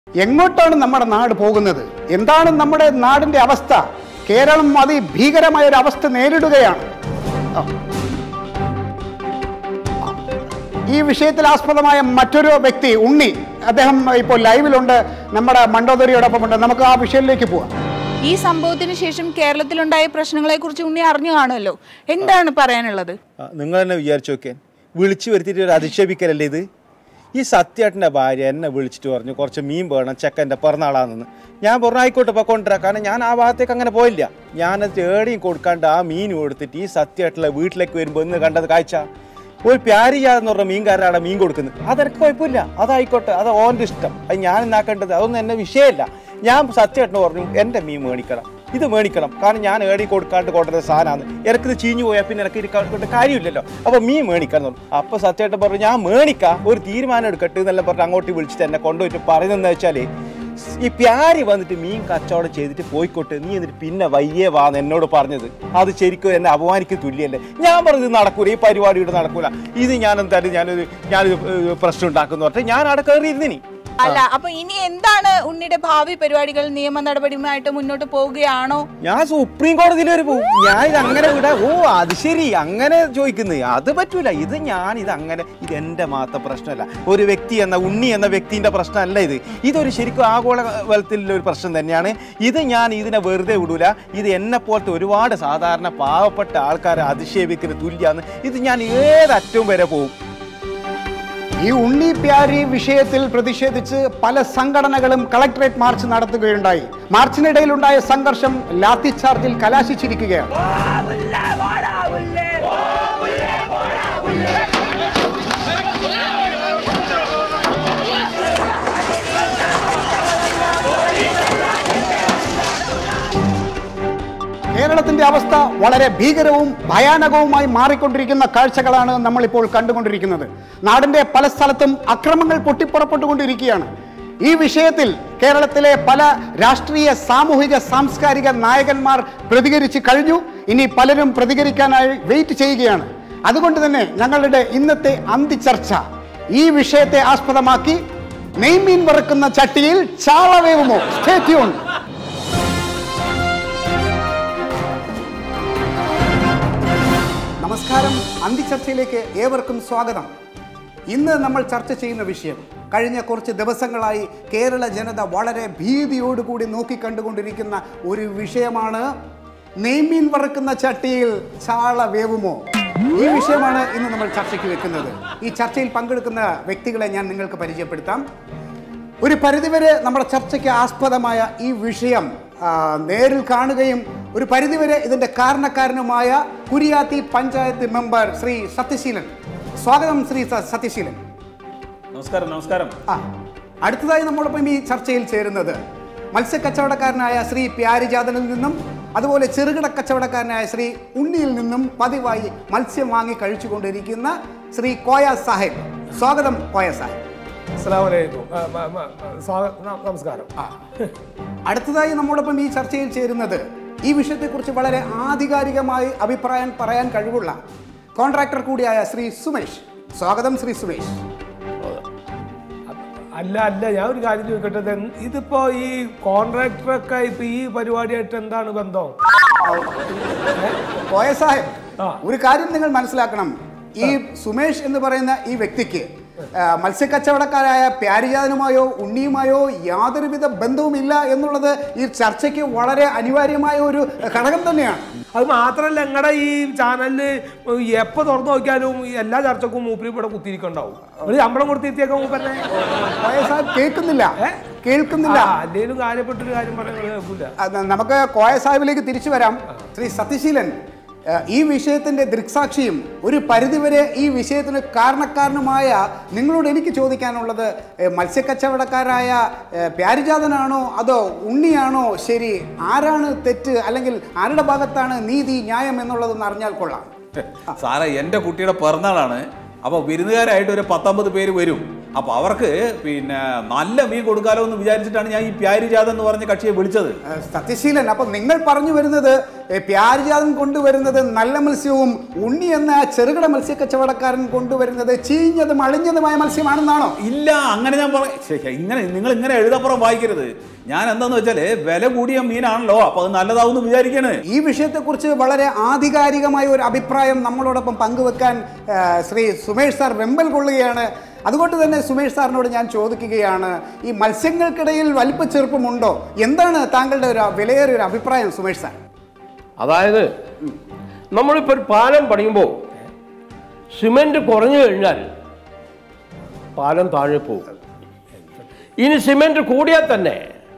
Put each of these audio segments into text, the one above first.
എങ്ങോട്ടാണ് നമ്മുടെ നാട് പോകുന്നത് എന്താണ് നമ്മുടെ നാടിന്റെ അവസ്ഥ കേരളം അതിഭീകരമായ ഒരു അവസ്ഥ നേരിടുകയാണ് ആ. ഈ വിഷയത്തിൽ ആസ്പദമായ മറ്റൊരു വ്യക്തി ഉണ്ണി അദ്ദേഹം ഇപ്പോൾ ലൈവിലുണ്ട് നമ്മുടെ മണ്ടോദരിയോടൊപ്പം ഉണ്ട് നമുക്ക് ആ വിഷയത്തിലേക്ക് പോവാം ഈ സംഭവത്തിന് ശേഷം കേരളത്തിലുണ്ടായ പ്രശ്നങ്ങളെ കുറിച്ച് ഉണ്ണി അറിഞ്ഞു കാണുമല്ലോ എന്താണ് പറയാനുള്ളത് ആ, നിങ്ങൾ തന്നെ വിചാരിച്ചു നോക്കിയാൻ വിളിച്ചു വരുത്തിയിട്ട് ഒരു അധിക്ഷേപിക്കലല്ലേ ഇത് ഈ സത്യേട്ടൻ്റെ ഭാര്യ എന്നെ വിളിച്ചിട്ട് പറഞ്ഞു കുറച്ച് മീൻ വേണം ചെക്കൻ്റെ പിറന്നാളാണെന്ന് ഞാൻ പറഞ്ഞു ആയിക്കോട്ടെ ഇപ്പോൾ കൊണ്ടുവരാം കാരണം ഞാൻ ആ ഭാഗത്തേക്ക് അങ്ങനെ പോയില്ല ഞാനത് ഏടിയും കൊടുക്കാണ്ട് ആ മീൻ കൊടുത്തിട്ട് ഈ സത്യേട്ടൻ്റെ വീട്ടിലേക്ക് വരുമ്പോൾ ഇന്ന് കണ്ടത് കാഴ്ച ഒരു പ്യാരിയാന്ന് പറഞ്ഞ മീൻകാരനാണ് മീൻ കൊടുക്കുന്നത് അതെനിക്ക് കുഴപ്പമില്ല അതായിക്കോട്ടെ അത് ഓൻ്റെ ഇഷ്ടം അത് ഞാൻ എന്നാക്കേണ്ടത് അതൊന്നും എന്നെ വിഷയമല്ല ഞാൻ സത്യേട്ടന് പറഞ്ഞു എൻ്റെ മീൻ മേടിക്കണം ഇത് മേടിക്കണം കാരണം ഞാൻ ഏടി കൊടുക്കാണ്ട് കൊണ്ടുവരുന്ന സാധനമാണ് എനിക്കിത് ചീഞ്ഞു പോയാൽ പിന്നെ എനിക്ക് ഇത് കാര്യമില്ലല്ലോ അപ്പോൾ മീൻ മേടിക്കണം എന്ന് പറഞ്ഞു അപ്പോൾ സത്യേട്ടൻ പറഞ്ഞു ഞാൻ മേടിക്കാം ഒരു തീരുമാനം എടുക്കട്ടെ എന്നെല്ലാം പറഞ്ഞ് അങ്ങോട്ട് വിളിച്ചിട്ട് എന്നെ കൊണ്ടുപോയിട്ട് പറയുന്നതെന്ന് വെച്ചാൽ ഈ പ്യാരി വന്നിട്ട് മീൻ കച്ചവടം ചെയ്തിട്ട് പോയിക്കോട്ടെ നീ എന്നിട്ട് പിന്നെ വയ്യേ വാന്ന് എന്നോട് പറഞ്ഞത് അത് ശരിക്കും എന്നെ അപമാനിക്കുന്ന തുല്യല്ലേ ഞാൻ പറഞ്ഞത് ഇത് നടക്കൂല ഈ പരിപാടി ഇവിടെ നടക്കൂല ഇത് ഞാൻ എന്തായാലും ഞാനൊരു ഞാനൊരു ഏഹ്, പ്രശ്നം ഉണ്ടാക്കുന്നു പറഞ്ഞിട്ട് ഞാൻ അവിടെ കയറിയിരുന്നിനി അല്ല അപ്പൊ ഇനി എന്താണ് ഉണ്ണിയുടെ ഭാവി പരിപാടികൾ നിയമ നടപടിയുമായിട്ട് മുന്നോട്ട് പോവുകയാണോ ഞാൻ സുപ്രീം കോടതിയിൽ വരെ പോകും ഞാൻ ഇത് അങ്ങനെ വിടാ ഓ അത് ശരി അങ്ങനെ ചോദിക്കുന്നത് അത് പറ്റൂല ഇത് ഞാൻ ഇത് അങ്ങനെ ഇത് എൻ്റെ മാത്രം പ്രശ്നമല്ല ഒരു വ്യക്തി എന്ന ഉണ്ണി എന്ന വ്യക്തിൻ്റെ പ്രശ്നമല്ല ഇത് ഇതൊരു ശരിക്കും ആഗോള തലത്തിലുള്ള ഒരു പ്രശ്നം തന്നെയാണ് ഇത് ഞാൻ ഇതിനെ വെറുതെ വിടൂല ഇത് എന്നെ പോലത്തെ ഒരുപാട് സാധാരണ പാവപ്പെട്ട ആൾക്കാരെ അധിക്ഷേപിക്കുന്ന തുല്യാന്ന് ഇത് ഞാൻ ഏതറ്റവും വരെ പോകും ഈ ഉണ്ണി പ്യാരി വിഷയത്തിൽ പ്രതിഷേധിച്ച് പല സംഘടനകളും കളക്ടറേറ്റ് മാർച്ച് നടത്തുകയുണ്ടായി മാർച്ചിനിടയിലുണ്ടായ സംഘർഷം ലാത്തി ചാർജിൽ കലാശിച്ചിരിക്കുകയാണ് കേരളത്തിന്റെ അവസ്ഥ വളരെ ഭീകരവും ഭയാനകവുമായി മാറിക്കൊണ്ടിരിക്കുന്ന കാഴ്ചകളാണ് നമ്മളിപ്പോൾ കണ്ടുകൊണ്ടിരിക്കുന്നത് നാടിന്റെ പല സ്ഥലത്തും അക്രമങ്ങൾ പൊട്ടിപ്പുറപ്പെട്ടുകൊണ്ടിരിക്കുകയാണ് ഈ വിഷയത്തിൽ കേരളത്തിലെ പല രാഷ്ട്രീയ സാമൂഹിക സാംസ്കാരിക നായകന്മാർ പ്രതികരിച്ച് കഴിഞ്ഞു ഇനി പലരും പ്രതികരിക്കാനായി വെയിറ്റ് ചെയ്യുകയാണ് അതുകൊണ്ട് തന്നെ ഞങ്ങളുടെ ഇന്നത്തെ അന്തിച്ചർച്ച ഈ വിഷയത്തെ ആസ്പദമാക്കി നെയ്മീൻ വറുക്കുന്ന ചട്ടിയിൽ ചാള വേവുമോ സ്റ്റേ ട്യൂൺ നമസ്കാരം അന്തിച്ചർച്ചയിലേക്ക് ഏവർക്കും സ്വാഗതം ഇന്ന് നമ്മൾ ചർച്ച ചെയ്യുന്ന വിഷയം കഴിഞ്ഞ കുറച്ച് ദിവസങ്ങളായി കേരള ജനത വളരെ ഭീതിയോടുകൂടി നോക്കിക്കണ്ടുകൊണ്ടിരിക്കുന്ന ഒരു വിഷയമാണ് നെയ്മീൻ വറുക്കുന്ന ചട്ടിയിൽ ചാള വേവുമോ ഈ വിഷയമാണ് ഇന്ന് നമ്മൾ ചർച്ചയ്ക്ക് വെക്കുന്നത് ഈ ചർച്ചയിൽ പങ്കെടുക്കുന്ന വ്യക്തികളെ ഞാൻ നിങ്ങൾക്ക് പരിചയപ്പെടുത്താം ഒരു പരിധിവരെ നമ്മുടെ ചർച്ചയ്ക്ക് ആസ്പദമായ ഈ വിഷയം ആ, നേരിൽ കാണുകയും ഒരു പരിധിവരെ ഇതിന്റെ കാരണക്കാരനുമായ കുരിയാത്തി പഞ്ചായത്ത് മെമ്പർ ശ്രീ സത്യശീലൻ സ്വാഗതം ശ്രീ സ- സത്യശീലൻ നമസ്കാരം നമസ്കാരം ആ അടുത്തതായി നമ്മോടൊപ്പം ഈ ചർച്ചയിൽ ചേരുന്നത് മത്സ്യക്കച്ചവടക്കാരനായ ശ്രീ പ്യാരിജാതനിൽ നിന്നും അതുപോലെ ചെറുകിട കച്ചവടക്കാരനായ ശ്രീ ഉണ്ണിയിൽ നിന്നും പതിവായി മത്സ്യം വാങ്ങി കഴിച്ചുകൊണ്ടിരിക്കുന്ന ശ്രീ കോയ സാഹിബ് സ്വാഗതം കോയ സാഹിബ് അസ്സലാമലൈക്കും ആ, മ- മ- സ്വാഗ- ന- നമസ്കാരം ആ. അടുത്തതായി നമ്മോടൊപ്പം ഈ ചർച്ചയിൽ ചേരുന്നത് ഈ വിഷയത്തെക്കുറിച്ച് വളരെ ആധികാരികമായി അഭിപ്രായം പറയാൻ കഴിവുള്ള കോൺട്രാക്ടർ കൂടിയായ ശ്രീ സുമേഷ് സ്വാഗതം ശ്രീ സുമേഷ് അല്ല അല്ല ഞാൻ ഒരു കാര്യം ചോദിക്കട്ടെ ഇത് എന്ത്- ഇതിപ്പോ ഈ കോൺട്രാക്ടറൊക്കെ ഇപ്പൊ ഈ പരിപാടിയായിട്ട് എന്താണ് ബന്ധം കോയ സാഹിബ് ആ. ഒരു കാര്യം നിങ്ങൾ മനസ്സിലാക്കണം ഈ സുമേഷ് എന്ന് പറയുന്ന ഈ വ്യക്തിക്ക് ആ, മത്സ്യക്കച്ചവടക്കാരായ പ്യാരിജാതനുമായോ ഉണ്ണിയുമായോ യാതൊരുവിധ ബന്ധവുമില്ല എന്നുള്ളത് ഈ ചർച്ചയ്ക്ക് വളരെ അനിവാര്യമായ ഒരു ഘടകം തന്നെയാണ് അത് മാത്രല്ല നിങ്ങളുടെ ഈ ചാനലില് എപ്പോ തുറന്നു നോക്കിയാലും ഈ എല്ലാ ചർച്ചക്കും മൂപ്പര് ഇവിടെ കുത്തിയിരിക്കണ്ടാവും ഒരു ശമ്പളം കൊടുത്തിരുത്തിയൊക്കെ മൂപ്പന്നെ കോയ സാഹിബ് കേൾക്കുന്നില്ല കേൾക്കുന്നില്ല അല്ലേലും കാര്യപ്പെട്ടൊരു കാര്യം പറഞ്ഞാൽ കേൾക്കൂല അത് നമുക്ക് കോയ സാഹിബിലേക്ക് തിരിച്ചു വരാം ശ്രീ സത്യശീലൻ ഏഹ്, ഈ വിഷയത്തിന്റെ ദൃക്സാക്ഷിയും ഒരു പരിധിവരെ ഈ വിഷയത്തിന് കാരണക്കാരനുമായ നിങ്ങളോട് എനിക്ക് ചോദിക്കാനുള്ളത് ഏഹ്, മത്സ്യക്കച്ചവടക്കാരായ ഏഹ്, പ്യാരിജാതനാണോ അതോ ഉണ്ണിയാണോ ശരി ആരാണ് തെറ്റ് അല്ലെങ്കിൽ ആരുടെ ഭാഗത്താണ് നീതി ന്യായം എന്നുള്ളതെന്ന് അറിഞ്ഞാൽ കൊള്ളാം സാറേ എൻ്റെ കുട്ടിയുടെ പിറന്നാളാണ് അപ്പോൾ വിരുന്നുകാരായിട്ട് ഒരു പത്തൊമ്പത് പേര് വരും അപ്പൊ അവർക്ക് പിന്നെ നല്ല മീൻ കൊടുക്കാലോ എന്ന് വിചാരിച്ചിട്ടാണ് ഞാൻ ഈ പ്യാരിജാത എന്ന് പറഞ്ഞ കക്ഷിയെ വിളിച്ചത് ഏഹ് സത്യശീലൻ അപ്പൊ നിങ്ങൾ പറഞ്ഞു വരുന്നത് ഏഹ് പ്യാരിജാതൻ കൊണ്ടുവരുന്നത് നല്ല മത്സ്യവും ഉണ്ണി എന്ന ആ ചെറുകിട മത്സ്യ കച്ചവടക്കാരൻ കൊണ്ടുവരുന്നത് ചീഞ്ഞതും അളിഞ്ഞതുമായ മത്സ്യമാണെന്നാണോ ഇല്ല അങ്ങനെ ഞാൻ പറ ശ്ശെ, ഇങ്ങനെ നിങ്ങൾ ഇങ്ങനെ എഴുതപ്പുറം വായിക്കരുത് ഞാൻ എന്താന്ന് വെച്ചാല് വില കൂടിയ മീനാണല്ലോ അപ്പൊ അത് നല്ലതാവും വിചാരിക്കണേ ഈ വിഷയത്തെക്കുറിച്ച് വളരെ ആധികാരികമായ ഒരു അഭിപ്രായം നമ്മളോടൊപ്പം പങ്കുവെക്കാൻ ഏഹ് ശ്രീ സുമേഷ് സാർ വെമ്പൽ കൊള്ളുകയാണ് അതുകൊണ്ട് തന്നെ സുമേഷ് സാറിനോട് ഞാൻ ചോദിക്കുകയാണ് ഈ മത്സ്യങ്ങൾക്കിടയിൽ വലിപ്പച്ചെറുപ്പമുണ്ടോ എന്താണ് താങ്കളുടെ ഒരു വിലയേറിയ ഒരു അഭിപ്രായം സുമേഷ് സാർ അതായത് നമ്മളിപ്പോൾ ഒരു പാലം പണിയുമ്പോൾ സിമെന്റ് കുറഞ്ഞു കഴിഞ്ഞാൽ പാലം താഴെ പോകും ഇനി സിമെന്റ് കൂടിയാൽ തന്നെ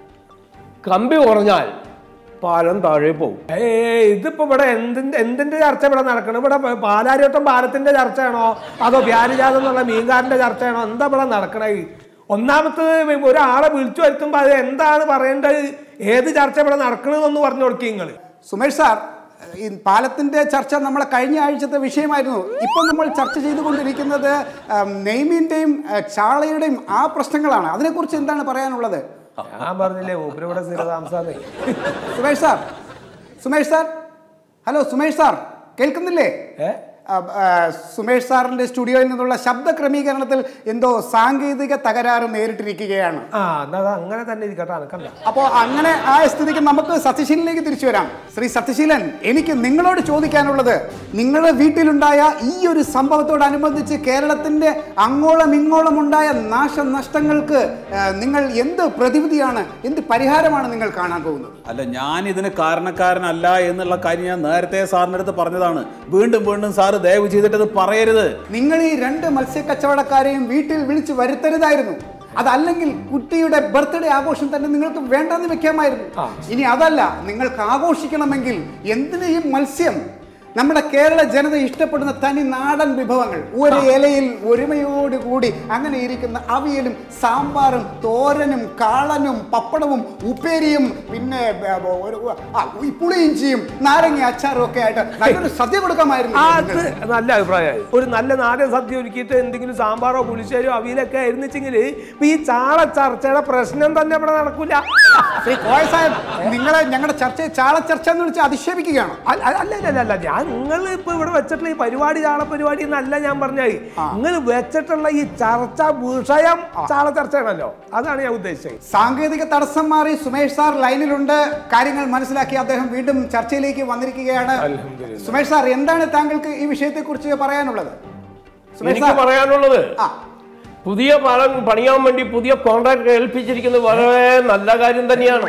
കമ്പി കുറഞ്ഞാൽ പാലം താഴെ പോകും ഏയ് ഇതിപ്പോ ഇവിടെ എന്തിന്റെ എന്തിന്റെ ചർച്ച ഇവിടെ നടക്കണം ഇവിടെ പ- പാലാരിവട്ടം പാലത്തിന്റെ ചർച്ചയാണോ അതോ വ്യാരിജാതം എന്നുള്ള മീൻകാരന്റെ ചർച്ചയാണോ എന്താ ഇവിടെ നടക്കണേ ഒന്നാമത്തത് ഒരാളെ വിളിച്ചു വരുത്തുമ്പോ അത് എന്താണ് പറയേണ്ടത് ഏത് ചർച്ച ഇവിടെ നടക്കണമെന്ന് പറഞ്ഞു കൊടുക്കുക നിങ്ങള് സുമേഷ് സാർ ഈ പാലത്തിന്റെ ചർച്ച നമ്മളെ കഴിഞ്ഞ ആഴ്ചത്തെ വിഷയമായിരുന്നു ഇപ്പം നമ്മൾ ചർച്ച ചെയ്തുകൊണ്ടിരിക്കുന്നത് ഉം, നെയ്മീന്റെയും ഏഹ്, ചാളയുടെയും ആ പ്രശ്നങ്ങളാണ് അതിനെക്കുറിച്ച് എന്താണ് പറയാനുള്ളത് ഞാൻ പറഞ്ഞില്ലേ മൂപ്പര് ഇവിടെ സ്ഥിരതാമസാന്നേ Sumesh sir Sumesh sir hello Sumesh sir കേൾക്കുന്നില്ലേ ഏ? ആ, ആ, സുമേഷ് സാറിന്റെ സ്റ്റുഡിയോയിൽ നിന്നുള്ള ശബ്ദ ക്രമീകരണത്തിൽ എന്തോ സാങ്കേതിക തകരാറ് നേരിട്ടിരിക്കുകയാണ് ആ എന്നാ അത് അങ്ങനെ തന്നെ ഇരിക്കട്ടെ അനക്കണ്ട അപ്പോൾ അങ്ങനെ ആ സ്ഥിതിക്ക് നമുക്ക് സത്യശീലനിലേക്ക് തിരിച്ചു വരാം ശ്രീ സത്യശീലൻ എനിക്ക് നിങ്ങളോട് ചോദിക്കാനുള്ളത് നിങ്ങളുടെ വീട്ടിലുണ്ടായ ഈ ഒരു സംഭവത്തോടനുബന്ധിച്ച് കേരളത്തിന്റെ അങ്ങോളം ഇങ്ങോളം ഉണ്ടായ നാശനഷ്ടങ്ങൾക്ക് ആ, നിങ്ങൾ എന്ത് പ്രതിവിധിയാണ് എന്ത് പരിഹാരമാണ് നിങ്ങൾ കാണാൻ പോകുന്നത് അല്ല ഞാൻ ഇതിന് കാരണക്കാരനല്ല എന്നുള്ള കാര്യം ഞാൻ നേരത്തെ സാറിൻ്റെ അടുത്ത് പറഞ്ഞതാണ് വീണ്ടും വീണ്ടും സാറ് ദയവ് ചെയ്തിട്ട് ഇത് പറയരുത് നിങ്ങൾ ഈ രണ്ട് മത്സ്യക്കച്ചവടക്കാരെയും വീട്ടിൽ വിളിച്ചു വരുത്തരുതായിരുന്നു അതല്ലെങ്കിൽ കുട്ടിയുടെ ബർത്ത്ഡേ ആഘോഷം തന്നെ നിങ്ങൾക്ക് വേണ്ടെന്ന് വെക്കാമായിരുന്നു ഇനി അതല്ല നിങ്ങൾക്ക് ആഘോഷിക്കണമെങ്കിൽ എന്തിന് ഈ മത്സ്യം നമ്മുടെ കേരള ജനത ഇഷ്ടപ്പെടുന്ന തനി നാടൻ വിഭവങ്ങൾ ഒരു ഇലയിൽ ഒരുമയോടുകൂടി അങ്ങനെ ഇരിക്കുന്ന അവിയലും സാമ്പാറും തോരനും കാളനും പപ്പടവും ഉപ്പേരിയും പിന്നെ ബ- ബ- ഒരു ആ, ഈ പുളിയിഞ്ചിയും നാരങ്ങ അച്ചാറും ഒക്കെ ആയിട്ട് നല്ലൊരു സദ്യ കൊടുക്കാമായിരുന്നു അത് നിങ്ങൾക്ക്. നല്ല അഭിപ്രായമായി ഒരു നല്ല നാടൻ സദ്യ ഒരുക്കിയിട്ട് എന്തെങ്കിലും സാമ്പാറോ പുളിശ്ശേരിയോ അവിയലൊക്കെ ആയിരുന്നെച്ചെങ്കിൽ ഇപ്പൊ ഈ ചാള ചർച്ചയുടെ പ്രശ്നം തന്നെ ഇവിടെ നടക്കൂല ശ്രീ കോയ സാഹിബ് നിങ്ങളെ ഞങ്ങളുടെ ചർച്ചയെ ചാള ചർച്ച എന്ന് വിളിച്ച് അധിക്ഷേപിക്കുകയാണ് അല്ല അല്ല അല്ല അല്ല ഞാൻ നിങ്ങൾ ഇപ്പൊ ഇവിടെ വെച്ചിട്ടുള്ള ഈ പരിപാടി ചാള പരിപാടി എന്നല്ല ഞാൻ പറഞ്ഞത് നിങ്ങൾ വെച്ചിട്ടുള്ള ഈ ചർച്ച വിഷയം ചാള ചർച്ചയാണല്ലോ അതാണ് ഞാൻ ഉദ്ദേശിച്ചത് സാങ്കേതിക തടസ്സം മാറി സുമേഷ് സാർ ലൈനിലുണ്ട് കാര്യങ്ങൾ മനസ്സിലാക്കി അദ്ദേഹം വീണ്ടും ചർച്ചയിലേക്ക് വന്നിരിക്കുകയാണ് സുമേഷ് സാർ എന്താണ് താങ്കൾക്ക് ഈ വിഷയത്തെ കുറിച്ച് പറയാനുള്ളത് സുമേഷ് എനിക്ക് സാർ പറയാനുള്ളത് ആ പുതിയ പാലം പണിയാൻ വേണ്ടി പുതിയ കോൺട്രാക്ട് ഏൽപ്പിച്ചിരിക്കുന്നത് വളരെ നല്ല കാര്യം തന്നെയാണ്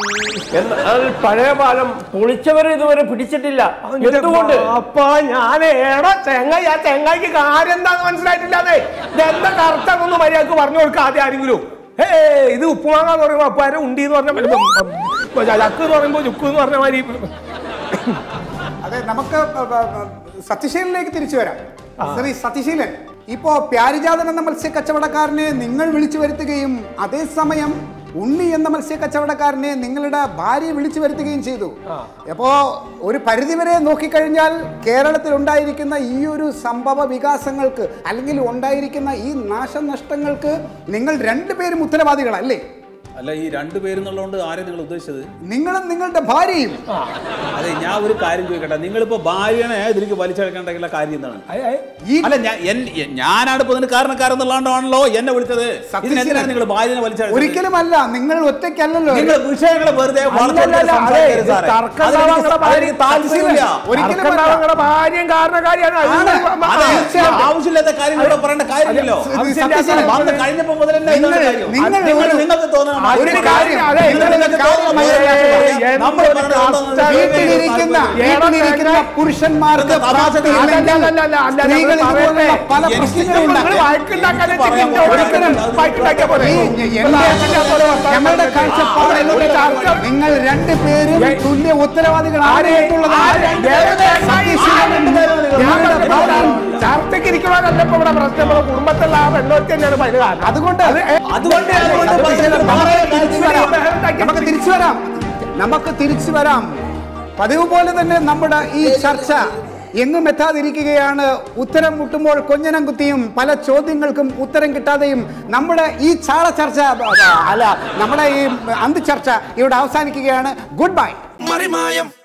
എന്നാൽ പഴയ പാലം പൊളിച്ചവരെ ഇതുവരെ പിടിച്ചിട്ടില്ല എന്തുകൊണ്ട് അപ്പൊ ഞാൻ ഏടാ ചെങ്ങായി ആ ചെങ്ങായിക്ക് കാര്യം എന്താന്ന് മനസ്സിലായിട്ടില്ലാതെ ഇതെന്താ കറുത്തൊന്ന് മര്യാദക്ക് പറഞ്ഞു കൊടുക്കുക ആദ്യം ആരെങ്കിലും ഏ ഇത് ഉപ്പുമാങ്ങ എന്ന് പറയുമ്പോ അപ്പാരെ ഉണ്ടി എന്ന് പറഞ്ഞ ചക്ക് എന്ന് പറയുമ്പോ ചുക്ക് എന്ന് പറഞ്ഞ മാതിരി അതെ നമുക്ക് ബ- ബ- ബ- സത്യശീലനിലേക്ക് തിരിച്ചു വരാം ശ്രീ സത്യശീലൻ ഇപ്പോ പ്യാരിജാതൻ എന്ന മത്സ്യ കച്ചവടക്കാരനെ നിങ്ങൾ വിളിച്ചു വരുത്തുകയും അതേസമയം ഉണ്ണി എന്ന മത്സ്യ കച്ചവടക്കാരനെ നിങ്ങളുടെ ഭാര്യ വിളിച്ചു വരുത്തുകയും ചെയ്തു അപ്പോ ഒരു പരിധിവരെ നോക്കിക്കഴിഞ്ഞാൽ കേരളത്തിൽ ഉണ്ടായിരിക്കുന്ന ഈ ഒരു സംഭവ വികാസങ്ങൾക്ക് അല്ലെങ്കിൽ ഉണ്ടായിരിക്കുന്ന ഈ നാശനഷ്ടങ്ങൾക്ക് നിങ്ങൾ രണ്ടുപേരും ഉത്തരവാദികളല്ലേ അല്ല ഈ രണ്ടു പേരെന്നുള്ളതുകൊണ്ട് ആരെ നിങ്ങൾ ഉദ്ദേശിച്ചത് നിങ്ങളും നിങ്ങളുടെ ഭാര്യയും അതെ ഞാൻ ഒരു കാര്യം ചോദിക്കട്ടെ നിങ്ങളിപ്പോ ഭാര്യനെ ഇതിലേക്ക് വലിച്ചെടുക്കേണ്ട കാര്യം എന്താണ് ഈ അല്ല ഞാൻ എൻ- എ- ഞാനാണ് ഇപ്പൊ ഇതിന് കാരണക്കാരെന്നുള്ളതാണല്ലോ എന്നെ വിളിച്ചത് ഇതിനെന്തിനാണ് നിങ്ങൾ ഭാര്യനെ വലിച്ചെടുത്തത് ഒരിക്കലുമല്ല നിങ്ങൾ ഒറ്റയ്ക്കല്ലല്ലോ നിങ്ങൾ വിഷയങ്ങളെ വെറുതെ വളച്ചൊടിച്ച് അല്ലല്ല, അതെ, സംസാരിക്കരുത് ഇത് സാറേ. തർക്കം അതെനിക്ക് ഉണ്ടാവാൻ സ- അതെനിക്ക് താല്പര്യമില്ല ഒരിക്കലും ഒരിക്കലും അല്ല. നിങ്ങളുടെ ഭാര്യയും കാരണക്കാരിയാണ് അത് ആണ്. നിങ്ങൾ- അതെ, തീർച്ചയായും. ആവശ്യമില്ലാത്ത കാര്യങ്ങൾ പറയേണ്ട കാര്യമില്ലല്ലോ സത്യശീലൻ, വന്ന് കഴിഞ്ഞപ്പോ മുതൽ തന്നെ നിങ്ങൾ- ഇതാണ് കാര്യം. നിങ്ങൾ നിങ്ങൾ ഒരു- നിങ്ങൾക്ക് തോന്നുന്ന ഒരു മാതിരി കാര്യം, അതെ, നിങ്ങൾ നിങ്ങൾ ഒരു കാര്യം തോന്നുന്ന മനസ്സിലാക്കുക. മാതിരി നമ്മൾ എന്തൊരു പറഞ്ഞത് കഷ്ടം. വീട്ടിലിരിക്കുന്ന വീട്ടിലിരിക്കുന്ന പുരുഷന്മാർക്ക് പ്രാപ്തിയില്ലെങ്കിൽ അല്ല, അല്ല, അല്ല, അല്ല, അല്ല, സ്ത്രീകൾ നിങ്ങൾ ഇതുപോലുള്ള പറയട്ടെ. പല എനിക്ക് പ്രശ്നങ്ങളും നിങ്ങൾ ഉണ്ടാക്കും. വഴക്കുണ്ടാക്കാനേ പറയാൻ ചിന്തിച്ചോ. ഒരിക്കലും പോകുന്നത്. വഴക്കുണ്ടാക്കിയാ പോലെ. ഈ എന്റെ ഞങ്ങളുടെ കാഴ്ചപ്പാട് ഒരു ചർച്ച- നിങ്ങൾ രണ്ടുപേരും ഏ- തുല്യ ഉത്തരവാദികളാണ് ആര്? എന്നുള്ളതാണ്. ആര്? ഏത് സത്യശീലൻ രണ്ടുപേരും ഞാൻ നിങ്ങളുടെ പറഞ്ഞത് ഭാര്യ. ചർച്ചയ്ക്ക് ഇരിക്കണമെന്നല്ല ഇപ്പൊ ഇവിടെ പ്രശ്നം ഇവിടെ കുടുംബത്തിലുള്ള ആ പെണ്ണോർക്ക് തന്നെയാണ് പതിന് കാരണം അതുകൊണ്ട് അതുകൊണ്ട് അതുകൊണ്ട് സത്യശീലൻ, നമുക്ക് തിരിച്ചു വരാം. ഉണ്ടാക്കി- നമുക്ക് തിരിച്ചു വരാം നമുക്ക് തിരിച്ചു വരാം പതിവ് പോലെ തന്നെ നമ്മുടെ ഈ ചർച്ച എങ്ങും എത്താതിരിക്കുകയാണ് ഉത്തരം മുട്ടുമ്പോൾ കൊഞ്ഞനം കുത്തിയും പല ചോദ്യങ്ങൾക്കും ഉത്തരം കിട്ടാതെയും നമ്മുടെ ഈ ചാള ചർച്ച അല്ല നമ്മുടെ ഈ അന്ത് ചർച്ച ഇവിടെ അവസാനിക്കുകയാണ് ഗുഡ് ബൈ മറിമായം